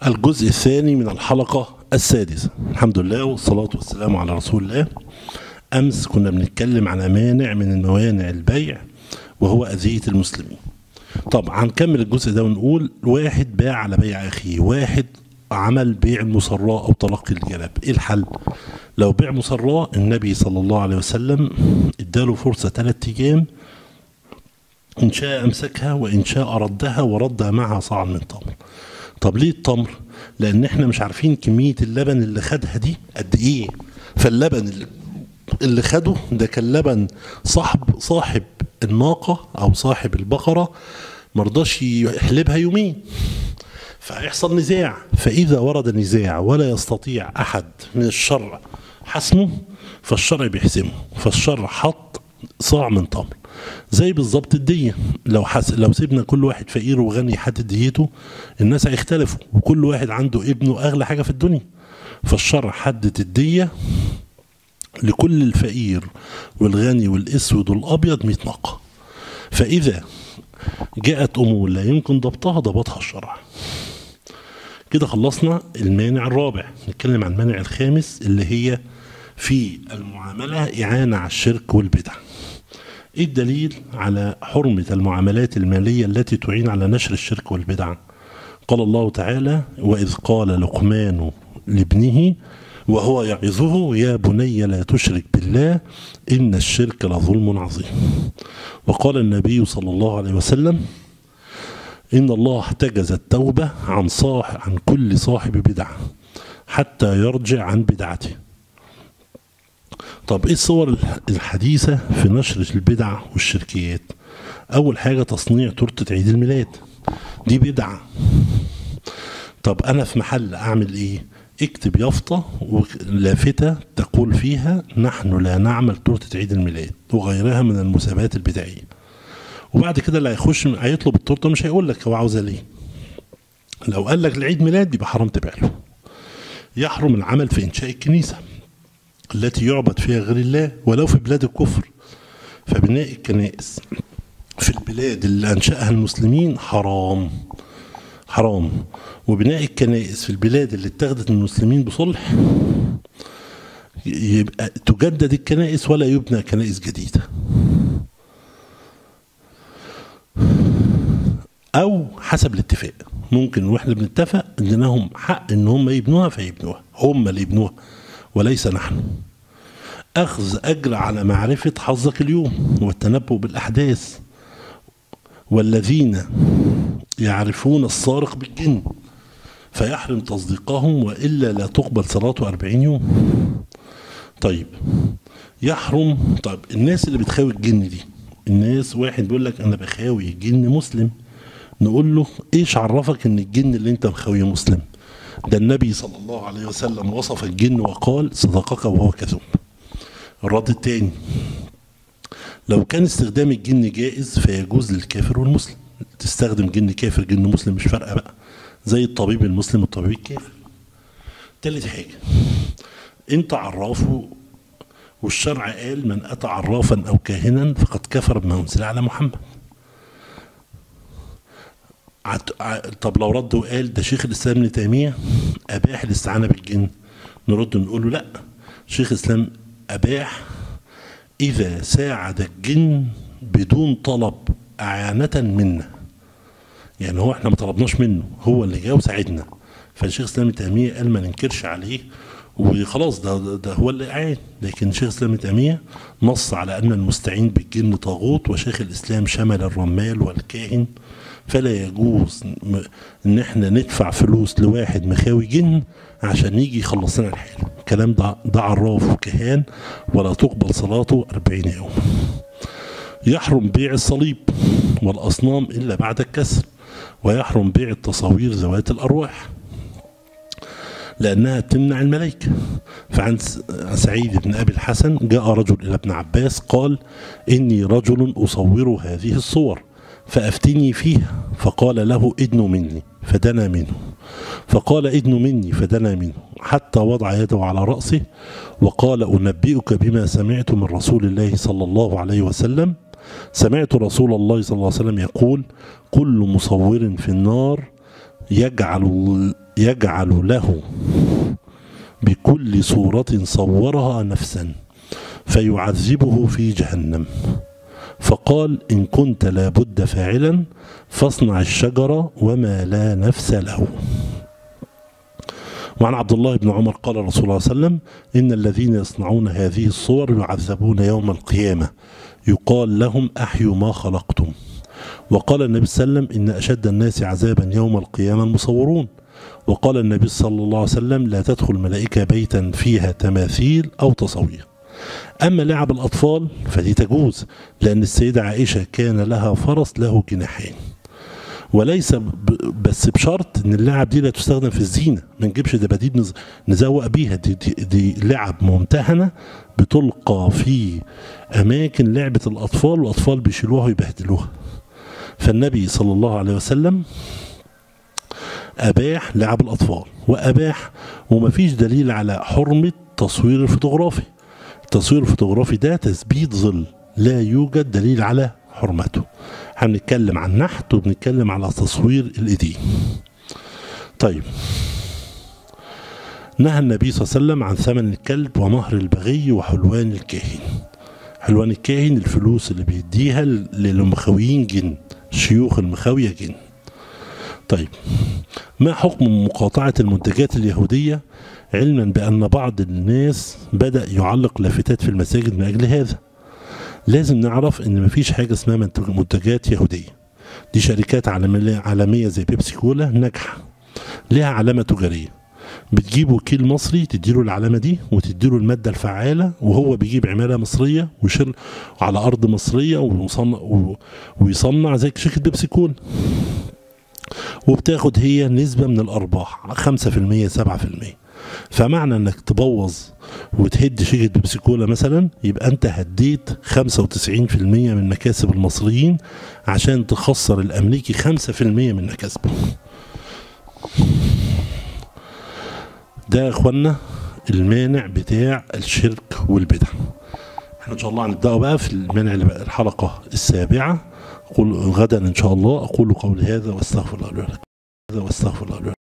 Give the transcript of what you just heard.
الجزء الثاني من الحلقة السادسة الحمد لله والصلاة والسلام على رسول الله أمس كنا بنتكلم على مانع من الموانع البيع وهو أذية المسلمين طبعا هنكمل الجزء ده ونقول واحد باع على بيع أخيه واحد عمل بيع المصراء أو تلقي الجلب إيه الحل لو بيع مصراء النبي صلى الله عليه وسلم اداله فرصة ثلاثة أيام إن شاء أمسكها وإن شاء ردها وردها معها صاع من تمر طب ليه التمر لأن إحنا مش عارفين كمية اللبن اللي خدها دي قد إيه فاللبن اللي اللي خده ده كان لبن صاحب صاحب الناقة أو صاحب البقرة مرضاش يحلبها يومين فهيحصل نزاع فإذا ورد نزاع ولا يستطيع أحد من الشرع حسمه فالشرع بيحسمه فالشرع حط صاع من تمر زي بالظبط الدية لو حس... لو سيبنا كل واحد فقير وغني يحدد ديته الناس هيختلفوا وكل واحد عنده ابنه أغلى حاجة في الدنيا فالشرع حدد الدية لكل الفقير والغني والاسود والابيض 100 ناقه فاذا جاءت امور لا يمكن ضبطها ضبطها الشرع كده خلصنا المانع الرابع نتكلم عن المانع الخامس اللي هي في المعامله اعانه على الشرك والبدع ايه الدليل على حرمه المعاملات الماليه التي تعين على نشر الشرك والبدع قال الله تعالى واذ قال لقمان لابنه وهو يعظه يا بني لا تشرك بالله إن الشرك لظلم عظيم وقال النبي صلى الله عليه وسلم إن الله احتجز التوبة عن صاح عن كل صاحب بدعة حتى يرجع عن بدعته طب ايه الصور الحديثة في نشر البدع والشركيات أول حاجة تصنيع تورتة عيد الميلاد دي بدعة طب أنا في محل أعمل إيه اكتب يافطة لافتة تقول فيها نحن لا نعمل تورتة عيد الميلاد وغيرها من المسابقات البدعية وبعد كده اللي هيخش هيطلب التورته مش هيقول لك هو عاوزها ليه لو قال لك العيد ميلاد يبقى حرام تبيع له يحرم العمل في انشاء الكنيسه التي يعبد فيها غير الله ولو في بلاد الكفر فبناء الكنائس في البلاد اللي انشاها المسلمين حرام حرام وبناء الكنائس في البلاد اللي اتخذت من المسلمين بصلح يبقى تجدد الكنائس ولا يبنى كنائس جديدة أو حسب الاتفاق ممكن واحنا بنتفق ان لهم حق ان هم يبنوها فيبنوها هم اللي يبنوها وليس نحن أخذ أجر على معرفة حظك اليوم والتنبؤ بالأحداث والذين يعرفون السارق بالجن فيحرم تصديقهم وإلا لا تقبل صلاته أربعين يوم طيب يحرم طيب الناس اللي بتخاوي الجن دي الناس واحد بيقول لك أنا بخاوي جن مسلم نقول له إيش عرفك إن الجن اللي أنت مخاويه مسلم ده النبي صلى الله عليه وسلم وصف الجن وقال صدقك وهو كذوب الرد الثاني لو كان استخدام الجن جائز فيجوز للكافر والمسلم تستخدم جن كافر جن مسلم مش فارقه بقى زي الطبيب المسلم والطبيب الكافر تالت حاجه انت عرافه والشرع قال من اتى عرافا او كاهنا فقد كفر بما انزل على محمد طب لو رد وقال ده شيخ الاسلام ابن تيميه اباح الاستعانه بالجن نرد نقول له لا شيخ الاسلام اباح اذا ساعد الجن بدون طلب اعانه منا يعني هو احنا ما طلبناش منه هو اللي جه وساعدنا فالشيخ الاسلام ابن تيميه قال ما ننكرش عليه وخلاص ده, ده هو اللي اعان لكن شيخ الاسلام ابن تيميه نص على ان المستعين بالجن طاغوت وشيخ الاسلام شمل الرمال والكاهن فلا يجوز ان احنا ندفع فلوس لواحد مخاوي جن عشان يجي يخلص لنا الحال الكلام ده ده عراف وكهان ولا تقبل صلاته أربعين يوم يحرم بيع الصليب والأصنام إلا بعد الكسر ويحرم بيع التصاوير ذوات الأرواح لأنها تمنع الملائكة فعن سعيد بن أبي الحسن جاء رجل إلى ابن عباس قال إني رجل أصور هذه الصور فأفتني فيها فقال له ادن مني فدنا منه فقال ادن مني فدنا منه حتى وضع يده على رأسه وقال أنبئك بما سمعت من رسول الله صلى الله عليه وسلم سمعت رسول الله صلى الله عليه وسلم يقول كل مصور في النار يجعل يجعل له بكل صورة صورها نفسا فيعذبه في جهنم فقال إن كنت لابد فاعلا فاصنع الشجرة وما لا نفس له وعن عبد الله بن عمر قال رسول الله صلى الله عليه وسلم إن الذين يصنعون هذه الصور يعذبون يوم القيامة يقال لهم أحيوا ما خلقتم وقال النبي صلى الله عليه وسلم إن أشد الناس عذابا يوم القيامة المصورون وقال النبي صلى الله عليه وسلم لا تدخل ملائكة بيتا فيها تماثيل أو تصوير أما لعب الأطفال فدي تجوز لأن السيدة عائشة كان لها فرس له جناحين وليس ب- بس بشرط ان اللعب دي لا تستخدم في الزينه ما نجيبش دباديب نز- نزوق بيها دي, دي, دي لعب ممتهنه بتلقى في اماكن لعبه الاطفال والاطفال بيشيلوها ويبهدلوها فالنبي صلى الله عليه وسلم اباح لعب الاطفال واباح ومفيش دليل على حرمه تصوير الفوتوغرافي التصوير الفوتوغرافي ده تثبيت ظل لا يوجد دليل على حرمته هنتكلم عن نحت وبنتكلم على تصوير الايدين طيب نهى النبي صلى الله عليه وسلم عن ثمن الكلب ومهر البغي وحلوان الكاهن حلوان الكاهن الفلوس اللي بيديها للمخاويين جن شيوخ المخاوية جن طيب ما حكم مقاطعة المنتجات اليهودية علما بأن بعض الناس بدأ يعلق لافتات في المساجد من أجل هذا لازم نعرف ان مفيش حاجه اسمها منتج- منتجات يهوديه دي شركات عالميه عالميه زي بيبسي كولا ناجحه لها علامه تجاريه بتجيب وكيل مصري تديله العلامه دي وتديله الماده الفعاله وهو بيجيب عماله مصريه ويشيل على ارض مصريه ويصنع و- ويصنع زي شركه بيبسي كولا وبتاخد هي نسبه من الارباح 5% 7% فمعنى انك تبوظ وتهد شركه بيبسي كولا مثلا يبقى انت هديت 95% من مكاسب المصريين عشان تخسر الامريكي 5% من مكاسبه ده يا اخوانا المانع بتاع الشرك والبدع احنا ان شاء الله هنبداوا بقى في المانع اللي بقى الحلقه السابعه قل غدا ان شاء الله اقول قولي هذا واستغفر الله لي ولكم هذا واستغفر الله لي ولكم